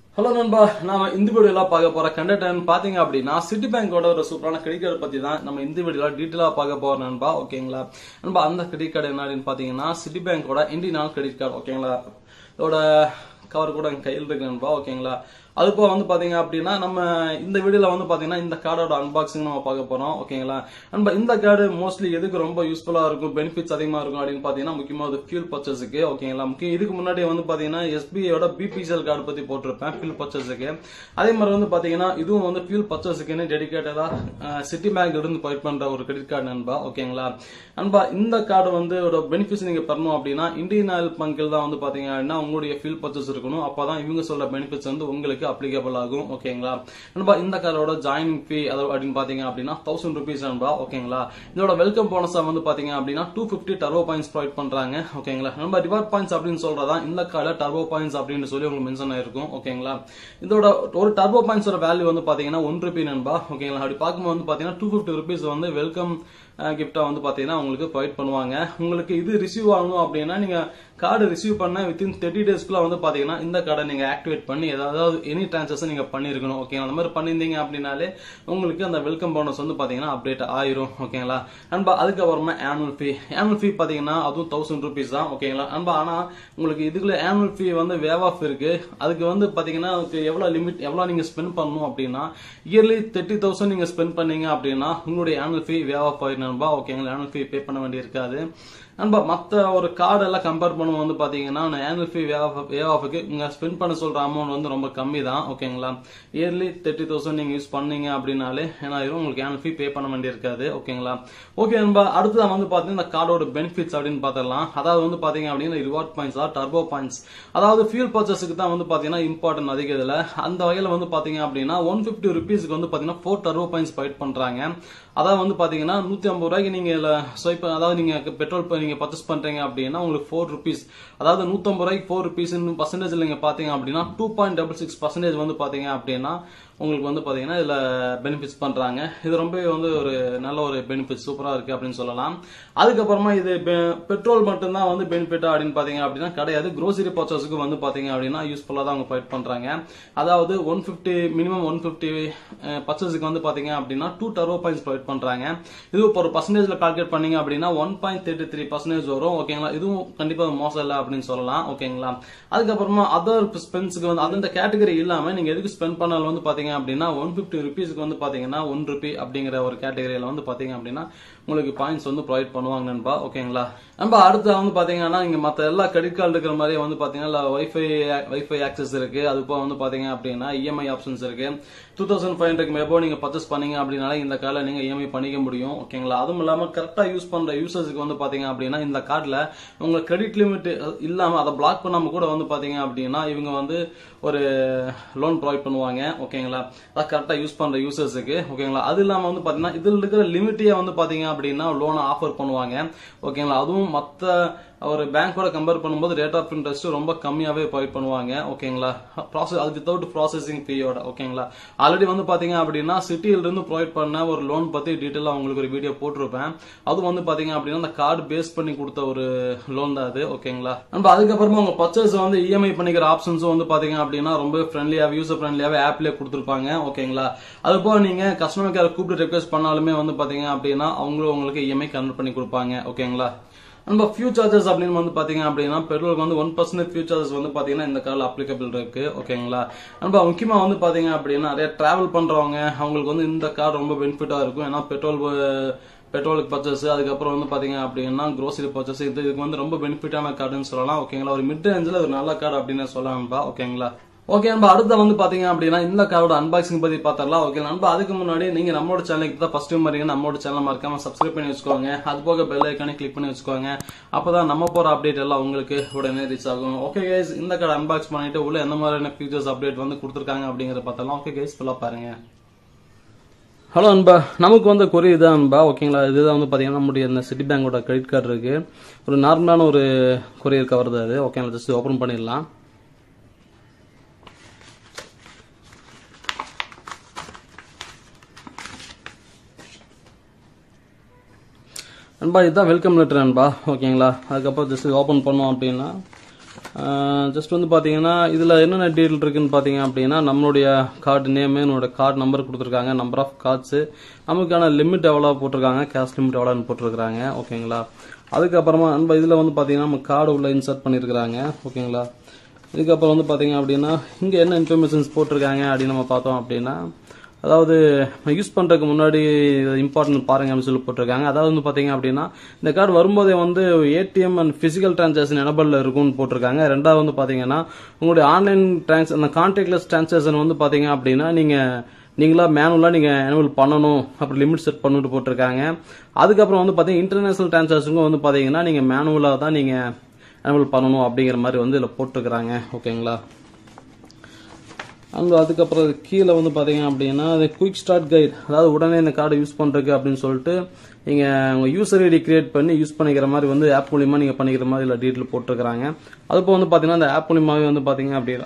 hello நண்பா நாம இந்த வீடியோல பார்க்க போற கண்டென்ட் பாத்தீங்க அப்படின்னா சிட்டி பேங்கோட ஒரு சூப்பரான கிரெடிட் கார்டு பத்தி தான் நம்ம இந்த வீடியோல டீட்டெயிலா பார்க்க போறோம் நண்பா ஓகேங்களா நண்பா அந்த கிரெடிட் கார்டு என்ன அப்படின்னு பாத்தீங்கன்னா சிட்டி பேங்கோட இந்தியன் கிரெடிட் கார்டு ஓகேங்களா இதோட கவர் கூட என் கையில் இருக்கு நண்பா ஓகேங்களா அது போக வந்து பாத்தீங்க அப்படின்னா நம்ம இந்த வீடியோல வந்து பாத்தீங்கன்னா இந்த கார்டோட அன்பாக்சிங் நம்ம பார்க்க போறோம் ஓகேங்களா நண்பா இந்த கார்டு மோஸ்ட்லி எதுக்கு ரொம்ப யூஸ்ஃபுல்லா இருக்கும் பெனிஃபிட்ஸ் அதிகமா இருக்கும் அப்படின்னு பாத்தீங்கன்னா முக்கியமா அது ஃபியூல் பர்ச்சேஸுக்கு ஓகேங்களா முக்கியம் இதுக்கு முன்னாடி வந்து பாத்தீங்கன்னா எஸ்பிஐயோட பிபிசிஎல் கார்டு பத்தி போட்டிருப்பேன் ஃபியூல் பர்ச்சேஸுக்கு அதே மாதிரி வந்து பாத்தீங்கன்னா இதுவும் வந்து ஃபியூல் பர்ச்சேஸுக்குன்னு டெடிகேட்டடா சிட்டி பேங்க்ல இருந்து பயிர் பண்ற ஒரு கிரெடிட் கார்டு நண்பா ஓகேங்களா நண்பா இந்த கார்டு வந்து ஒரு பெனிஃபிட்ஸ் நீங்க பெறணும் அப்படின்னா இந்தியன் ஆயில் பங்கில் தான் வந்து பாத்தீங்க அப்படின்னா உங்களுடைய ஃபியூல் பர்ச்சேஸ் இருக்கணும் அப்பதான் இவங்க சொல்ற பெனிஃபிட்ஸ் வந்து உங்களுக்கு அப்ளிகபிள் ஆகும் ஓகேங்களா நண்பா இந்த காரோட ஜாயினிங் ஃபீ அதாவது அப்படின்னு பாத்தீங்க அப்படின்னா தௌசண்ட் ருபீஸ் நண்பா ஓகேங்களா இதோட வெல்கம் போனஸா வந்து பாத்தீங்க அப்படின்னா two fifty turbo points provide பண்றாங்க ஓகேங்களா நம்ம ரிவார்ட் பாயிண்ட்ஸ் அப்படின்னு சொல்றதா இந்த கார்ல டர்போ பாயிண்ட்ஸ் அப்படின்னு சொல்லி உங்களுக்கு மென்ஷன் ஆயிருக்கும் ஓகேங்களா இதோட ஒரு டர்போ பாயிண்ட்ஸோட வேல்யூ வந்து பாத்தீங்கன்னா ஒன் ருபி நண்பா ஓகேங்களா அப்படி பார்க்கும்போது வந்து பாத்தீங்கன்னா டூ பிப்டி ருபீஸ் வந்து வெல்கம் கிஃப்டா வந்து பாத்தீங்கன்னா உங்களுக்கு ப்ரொவைட் பண்ணுவாங்க உங்களுக்கு இது ரிசீவ் ஆகணும் அப்படின்னா நீங்க கார்டு ரிசீவ் பண்ண வித்தின் தேர்ட்டி டேஸ்க்குள்ள வந்து பாத்தீங்கன்னா இந்த கார்டை நீங்க ஆக்டிவேட் பண்ணி ஏதாவது எனி டிரான்சாக்ஷன் நீங்க பண்ணிருக்கணும் ஓகேங்களா அந்த மாதிரி பண்ணியிருந்தீங்க அப்படின்னாலே உங்களுக்கு அந்த வெல்கம் போனஸ் வந்து பாத்தீங்கன்னா அப்டேட் ஆயிரும் ஓகேங்களா அன்பா அதுக்கப்புறமா ஆனுவல் ஃபீ ஆனுவல் ஃபீ பாத்தீங்கன்னா அதுவும் தௌசண்ட் ருபீஸ் தான் ஓகேங்களா அன்பா ஆனா உங்களுக்கு இதுக்குள்ள ஆனுவல் ஃபீ வந்து வேவ் ஆஃப் இருக்கு அதுக்கு வந்து பாத்தீங்கன்னா அதுக்கு எவ்வளவு லிமிட் எவ்வளவு நீங்க ஸ்பெண்ட் பண்ணணும் அப்படின்னா இயர்லி தேர்ட்டி தௌசண்ட் நீங்க ஸ்பெண்ட் பண்ணீங்க அப்படின்னா உங்களுடைய ஆனுவல் ஃபீ வேவ் ஆஃப் ஆயிரும் நண்பா ஓகேங்களா ஆனுவல் ஃபீ பே பண்ண வேண்டி இருக்காது நண்பா மற்ற ஒரு கார்டு எல்லாம் கம்பேர் பண்ணும் வந்து பாத்தீங்கன்னா ஆனுவல் ஃபீ வே ஆஃபுக்கு இங்க ஸ்பெண்ட் பண்ண சொல்ற அமௌண்ட் வந்து ரொம்ப கம்மி தான் ஓகேங்களா இயர்லி தேர்ட்டி தௌசண்ட் நீங்க யூஸ் பண்ணீங்க அப்படின்னாலே ஏன்னா உங்களுக்கு ஆனுவல் ஃபீ பே பண்ண வேண்டி இருக்காது ஓகேங்களா ஓகே நண்பா அடுத்ததான் வந்து பாத்தீங்கன்னா இந்த கார்டோட பெனிஃபிட்ஸ் அப்படின்னு பார்த்தரலாம் அதாவது வந்து பாத்தீங்க அப்படின்னா ரிவார்ட் பாயிண்ட்ஸ் டர்போ பாயிண்ட்ஸ் அதாவது ஃபியூல் பர்ச்சேஸுக்கு தான் வந்து பாத்தீங்கன்னா இம்பார்ட்டன்ட் அதிக இதுல அந்த வகையில வந்து பாத்தீங்க அப்படின்னா ஒன் பிப்டி ருபீஸ்க்கு வந்து பாத்தீங்கன்னா ஃபோர் டர்போ பாயிண்ட்ஸ் ப்ரொவைட் பண்றாங்க அதாவது வந்து பாத்தீங்கன்னா நூத்தி ஐம்பது ரூபாய்க்கு நீங்க ஸ்வைப் அதாவது நீங்க பெட்ரோல் நீங்க பர்ச்சேஸ் பண்றீங்க அப்படின்னா உங்களுக்கு ஃபோர் ருபீஸ் அதாவது நூத்தம்பது ரூபாய்க்கு ஃபோர் ருபீஸ் பர்சன்டேஜ் நீங்க பாத்தீங்க அப்படின்னா two point double six percentage வந்து பாத்தீங்க அப்படின்னா உங்களுக்கு வந்து பாத்தீங்கன்னா இதுல பெனிஃபிட்ஸ் பண்றாங்க இது ரொம்ப வந்து ஒரு நல்ல ஒரு பெனிஃபிட் சூப்பரா இருக்கு அப்படின்னு சொல்லலாம் அதுக்கப்புறமா இது பெட்ரோல் மட்டும்தான் வந்து பெனிஃபிட் அப்படின்னு பாத்தீங்க அப்படின்னா கிடையாது grocery பர்ச்சேஸுக்கு வந்து பாத்தீங்க அப்படின்னா யூஸ்ஃபுல்லா தான் அவங்க ப்ரொவைட் பண்றாங்க அதாவது one fifty minimum one fifty பர்ச்சேஸுக்கு வந்து பாத்தீங்க அப்படின்னா டூ டர்போ பாயிண்ட்ஸ் ப்ரொவைட் பண்றாங்க இது இப்போ ஒரு பர்சன்டேஜ்ல கால்குலேட் பண்ணீங்க அப்படின்னா one point thirty three percentage வரும் ஓகேங்களா இதுவும் கண்டிப்பா மோசம் இல்லை அப்படின்னு சொல்லலாம் ஓகேங்களா அதுக்கப்புறமா அதர் ஸ்பென்ஸ்க்கு வந்து அந்த கேட்டகரி இல்லாம நீங்க எதுக்கு ஸ்பெண்ட் பண்ணாலும் வந்து பாத்தீங்க அப்படின்னா ஒன் பிப்டி ருபீஸ்க்கு வந்து பாத்தீங்கன்னா ஒன் ருபி அப்படிங்கிற ஒரு கேட்டகரியில வந்து பாத்தீங்க அப்படின்னா உங்களுக்கு பாயிண்ட்ஸ் வந்து ப்ரொவைட் பண்ணுவாங்க நண்பா ஓகேங்களா நண்பா அடுத்து வந்து பாத்தீங்கன்னா நீங்க மத்த எல்லா கிரெடிட் கார்டு இருக்கிற மாதிரியே வந்து பாத்தீங்கன்னா வைஃபை வைஃபை ஆக்சஸ் இருக்கு அது போக வந்து பாத்தீங்க அப்படின்னா இஎம்ஐ ஆப்ஷன்ஸ் இருக்கு டூ தௌசண்ட் ஃபைவ் ஹண்ட்ரட் மேபோ நீங்க பர்ச்சேஸ் பண்ணீங்க அப்படின்னால இந்த கார்டில் நீங்க இஎம்ஐ பண்ணிக்க முடியும் ஓகேங்களா அதுவும் இல்லாம கரெக்டா யூஸ் பண்ற யூசர்ஸ்க்கு வந்து பாத்தீங்க அப்படின்னா இந்த கார்டுல உங்க கிரெடிட் லிமிட் இல்லாம அதை பிளாக் பண்ணாம கூட வந்து பாத்தீங்க அப்படின்னா இவங்க வந்து ஒரு லோன் ப்ரொவைட் பண்ணுவாங்க ஓகேங்களா அதை கரெக்டா யூஸ் பண்ற யூசர்ஸுக்கு ஓகேங்களா அது இல்லாம வந்து பாத்தீங்கன்னா இதுல இருக்கிற லிமிட்டே வந்து பாத்தீங்க அப்படின்னா லோனை ஆஃபர் பண்ணுவாங்க ஓகேங்களா அதுவும் மத்த ஒரு பேங்கோட கம்பேர் பண்ணும்போது ரேட் ஆஃப் இன்ட்ரெஸ்ட் ரொம்ப கம்மியாவே ப்ரொவைட் பண்ணுவாங்க ஓகேங்களா ப்ராசஸ் அது வித்தவுட் ப்ராசஸிங் ஃபீயோட ஓகேங்களா ஆல்ரெடி வந்து பாத்தீங்க அப்படின்னா சிட்டியில இருந்து ப்ரொவைட் பண்ண ஒரு லோன் பத்தி டீட்டெயிலா உங்களுக்கு ஒரு வீடியோ போட்டிருப்பேன் அது வந்து பாத்தீங்க அப்படின்னா அந்த கார்டு பேஸ் பண்ணி கொடுத்த ஒரு லோன் தான் அது ஓகேங்களா நம்ம அதுக்கப்புறமா உங்க பர்ச்சேஸ் வந்து இஎம்ஐ பண்ணிக்கிற ஆப்ஷன்ஸும் வந்து பாத்தீங்க அப்படின்னா ரொம்ப ஃப்ரெண்ட்லியாவே யூசர் ஃப்ரெண்ட்லியாவே ஆப்லயே கொடுத்துருப்பாங்க ஓகேங்களா அது போக நீங்க கஸ்டமர் கேர் கூப்பிட்டு ரெக்வஸ்ட் பண்ணாலுமே வந்து பாத்தீங்க அப்படின்னா அவங்களும் உங்களுக்கு இஎம்ஐ கன்வெர்ட் பண்ணி கொடுப்பாங்க ஓகேங்களா நம்ம ஃபியூ சார்ஜஸ் அப்படின்னு வந்து பாத்தீங்க அப்படின்னா பெட்ரோலுக்கு வந்து ஒன் பர்சன்ட் ஃபியூ சார்ஜஸ் வந்து பாத்தீங்கன்னா இந்த கார்ல அப்ளிகபிள் இருக்கு ஓகேங்களா நம்ம முக்கியமா வந்து பாத்தீங்க அப்படின்னா நிறைய டிராவல் பண்றவங்க அவங்களுக்கு வந்து இந்த கார் ரொம்ப பெனிஃபிட்டா இருக்கும் ஏன்னா பெட்ரோல் பெட்ரோலுக்கு பர்ச்சேஸ் அதுக்கப்புறம் வந்து பாத்தீங்க அப்படின்னா grocery பர்ச்சேஸ் இது இதுக்கு வந்து ரொம்ப பெனிஃபிட்டான கார்டுன்னு சொல்லலாம் ஓகேங்களா ஒரு மிட் ரேஞ்சில் ஒரு நல்ல கார்டு அப்படின்னு சொல்லலாம்பா ஓகேங்களா ஓகே நண்பா அடுத்த வந்து பாத்தீங்க அப்படின்னா இந்த காரோட அன்பாக்சிங் பத்தி பார்த்தரலாம் ஓகே நண்பா அதுக்கு முன்னாடி நீங்க நம்மளோட சேனலுக்கு தான் ஃபர்ஸ்ட் டைம் வரீங்க நம்மளோட சேனல் மறக்காம சப்ஸ்கிரைப் பண்ணி வச்சுக்கோங்க அது போக பெல் ஐக்கானே கிளிக் பண்ணி வச்சுக்கோங்க அப்பதான் நம்ம போற அப்டேட் எல்லாம் உங்களுக்கு உடனே ரீச் ஆகும் ஓகே கைஸ் இந்த கார்டு அன்பாக்ஸ் பண்ணிட்டு உள்ள எந்த மாதிரியான ஃபீச்சர்ஸ் அப்டேட் வந்து கொடுத்துருக்காங்க அப்படிங்கறத பார்த்தலாம் ஓகே கைஸ் ஃபுல்லா பாருங்க ஹலோ அன்பா நமக்கு வந்து கொரி இதான் அன்பா ஓகேங்களா இதுதான் வந்து பார்த்தீங்கன்னா நம்முடைய இந்த சிட்டி பேங்கோட கிரெடிட் கார்டு இருக்கு ஒரு நார்மலான ஒரு கொரியர் கவர் தான் அது ஓகேங்களா ஜஸ்ட் ஓப்பன் பண்ணிடலாம் நண்பா இதுதான் வெல்கம் லெட்டர் நண்பா ஓகேங்களா அதுக்கப்புறம் ஜஸ்ட் ஓப்பன் பண்ணோம் அப்படின்னா ஜஸ்ட் வந்து பார்த்தீங்கன்னா இதில் என்னென்ன டீட்டெயில் இருக்குன்னு பார்த்தீங்க அப்படின்னா நம்மளுடைய கார்டு நேமு என்னோட கார்டு நம்பர் கொடுத்துருக்காங்க நம்பர் ஆஃப் கார்ட்ஸு நமக்கான லிமிட் எவ்வளோ போட்டிருக்காங்க கேஷ் லிமிட் எவ்வளோன்னு போட்டிருக்காங்க ஓகேங்களா அதுக்கப்புறமா நம்ம இதில் வந்து பார்த்தீங்கன்னா நம்ம கார்டு உள்ள இன்சர்ட் பண்ணியிருக்கிறாங்க ஓகேங்களா இதுக்கப்புறம் வந்து பார்த்தீங்க அப்படின்னா இங்கே என்ன இன்ஃபர்மேஷன்ஸ் போட்டிருக்காங்க அப்படின்னு நம்ம பார்த்தோம் அப்படின்னா அதாவது யூஸ் பண்ணுறதுக்கு முன்னாடி இம்பார்ட்டன்ட் பாருங்க அப்படின்னு சொல்லி போட்டிருக்காங்க அதாவது வந்து பார்த்தீங்க அப்படின்னா இந்த கார்டு வரும்போதே வந்து ATM and physical transaction enable இருக்கும்னு போட்டிருக்காங்க ரெண்டாவது வந்து பார்த்தீங்கன்னா உங்களுடைய ஆன்லைன் டிரான்ஸ் அந்த கான்டாக்ட்லெஸ் டிரான்சாக்ஷன் வந்து பார்த்தீங்க அப்படின்னா நீங்கள் நீங்களா மேனுவலாக நீங்கள் எனபிள் பண்ணணும் அப்புறம் லிமிட் செட் பண்ணிட்டு போட்டிருக்காங்க அதுக்கப்புறம் வந்து பார்த்தீங்கன்னா இன்டர்நேஷனல் டிரான்சாக்ஷனுக்கும் வந்து பார்த்தீங்கன்னா நீங்கள் மேனுவலாக தான் நீங்கள் எனபிள் பண்ணணும் அப்படிங்கிற மாதிரி வந்து இதில் போட்டிருக்கிறாங்க ஓகேங்களா அண்ட் அதுக்கப்புறம் கீழே வந்து பார்த்தீங்க அப்படின்னா அது குயிக் ஸ்டார்ட் கைட் அதாவது உடனே இந்த கார்டை யூஸ் பண்ணுறதுக்கு அப்படின்னு சொல்லிட்டு நீங்கள் உங்கள் யூசர் ஐடி கிரியேட் பண்ணி யூஸ் பண்ணிக்கிற மாதிரி வந்து ஆப் மூலியமாக நீங்கள் பண்ணிக்கிற மாதிரி இல்லை டீட்டெயில் போட்டிருக்கிறாங்க அதுப்போ வந்து பார்த்தீங்கன்னா இந்த ஆப் மூலியமாகவே வந்து பார்த்தீங்க அப்படின்னா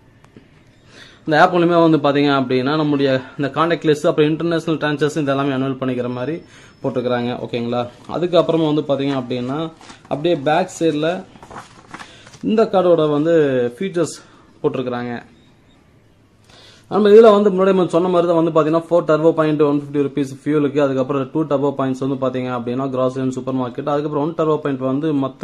இந்த ஆப் மூலியமா வந்து பார்த்தீங்க அப்படின்னா நம்முடைய இந்த கான்டாக்ட் லிஸ்ட் அப்புறம் இன்டர்நேஷனல் டிரான்சாக்ஷன் இதெல்லாமே அனுவல் பண்ணிக்கிற மாதிரி போட்டிருக்கிறாங்க ஓகேங்களா அதுக்கப்புறமா வந்து பார்த்தீங்க அப்படின்னா அப்படியே பேக் சைடில் இந்த கார்டோட வந்து ஃபீச்சர்ஸ் போட்டிருக்கிறாங்க நம்ம இதில் வந்து முன்னாடி நம்ம சொன்ன மாதிரி தான் வந்து பார்த்தீங்கன்னா four turbo point one fifty rupees ஃபியூலுக்கு அதுக்கப்புறம் டூ டர்போ பாயிண்ட்ஸ் வந்து பார்த்தீங்க அப்படின்னா கிராசரி அண்ட் சூப்பர் மார்க்கெட் அதுக்கப்புறம் ஒன் டர்போ பாயிண்ட் வந்து மற்ற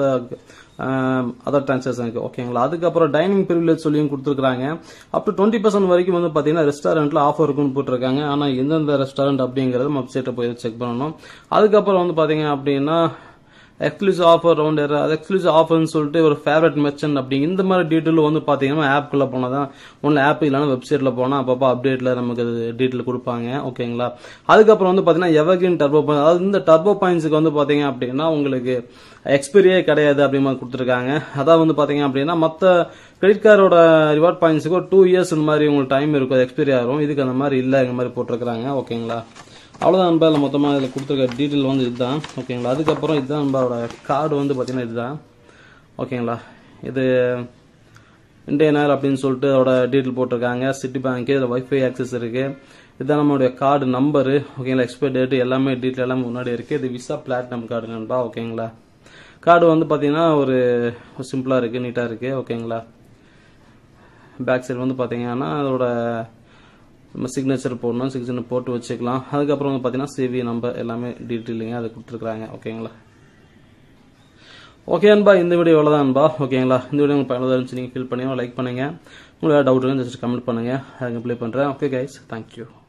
அதர் டிரான்சாக்ஷனுக்கு ஓகேங்களா அதுக்கப்புறம் டைனிங் ப்ரிவிலேஜ் சொல்லியும் கொடுத்துருக்காங்க அப் டு டுவெண்ட்டி பர்சன்ட் வரைக்கும் வந்து பார்த்தீங்கன்னா ரெஸ்டாரண்ட்டில் ஆஃபர் இருக்குன்னு போட்டிருக்காங்க ஆனால் எந்தெந்த ரெஸ்டாரண்ட் அப்படிங்கிறது வெப்சைட்டை போய் செக் பண்ணணும் அதுக்கப்புறம் வந்து பார்த்தீங்க அப்படின்னா எக்ஸ்க்ளூசிவ் ஆஃபர் ரவுண்ட் அது எக்ஸ்க்ளூசிவ் ஆஃபர்னு சொல்லிட்டு ஒரு ஃபேவரட் மெர்ச்சன்ட் அப்படி இந்த மாதிரி டீட்டெயில் வந்து பார்த்தீங்கன்னா ஆப்குள்ளே போனால் தான் ஒன்றும் ஆப் இல்லைனா வெப்சைட்டில் போனால் அப்பப்போ அப்டேட்டில் நமக்கு அது டீட்டெயில் கொடுப்பாங்க ஓகேங்களா அதுக்கப்புறம் வந்து பார்த்தீங்கன்னா எவர்கிரீன் டர்போ பாயிண்ட் அதாவது இந்த டர்போ பாயிண்ட்ஸுக்கு வந்து பார்த்தீங்க அப்படின்னா உங்களுக்கு எக்ஸ்பீரியே கிடையாது அப்படி மாதிரி கொடுத்துருக்காங்க அதான் வந்து பார்த்தீங்க அப்படின்னா மற்ற கிரெடிட் கார்டோட ரிவார்ட் பாயிண்ட்ஸுக்கு ஒரு டூ இயர்ஸ் இந்த மாதிரி உங்களுக்கு டைம் இருக்கும் எக்ஸ்பீரி ஆகும் இதுக்கு அந்த மாதிரி இல்லை இந்த மாதிரி போட்டிருக்கிறாங்க ஓகேங்களா அவ்வளோதான் நண்பா இல்லை மொத்தமாக இதில் கொடுத்துருக்க டீட்டெயில் வந்து இதுதான் ஓகேங்களா அதுக்கப்புறம் இதுதான் நண்பாவோட கார்டு வந்து பார்த்தீங்கன்னா இதுதான் ஓகேங்களா இது இந்தியன் ஏர் அப்படின்னு சொல்லிட்டு அதோட டீட்டெயில் போட்டிருக்காங்க சிட்டி பேங்க் இதில் வைஃபை ஆக்சஸ் இருக்குது இதுதான் நம்மளுடைய கார்டு நம்பரு ஓகேங்களா எக்ஸ்பைரி டேட்டு எல்லாமே டீட்டெயில் எல்லாமே முன்னாடி இருக்குது இது விசா பிளாட்டினம் கார்டு நண்பா ஓகேங்களா கார்டு வந்து பார்த்தீங்கன்னா ஒரு சிம்பிளாக இருக்குது நீட்டாக இருக்குது ஓகேங்களா பேக் சைடு வந்து பார்த்தீங்கன்னா அதோட நம்ம சிக்னேச்சர் போடணும் சிக்னேச்சர் போட்டு வச்சுக்கலாம் அதுக்கப்புறம் வந்து பார்த்தீங்கன்னா சிவி நம்பர் எல்லாமே டீட்டெயிலிங்க அதை கொடுத்துருக்குறாங்க ஓகேங்களா ஓகே அன்பா இந்த வீடியோ எவ்வளோ அன்பா ஓகேங்களா இந்த வீடியோ உங்களுக்கு பயனுள்ளதாக இருந்துச்சு நீங்கள் ஃபீல் பண்ணி லைக் பண்ணுங்கள் உங்களுக்கு டவுட் இருந்தால் ஜஸ்ட் கமெண்ட் பண்ணுங்கள் அதை ப்ளே பண்ணுறேன் ஓகே கைஸ் தேங்க்யூ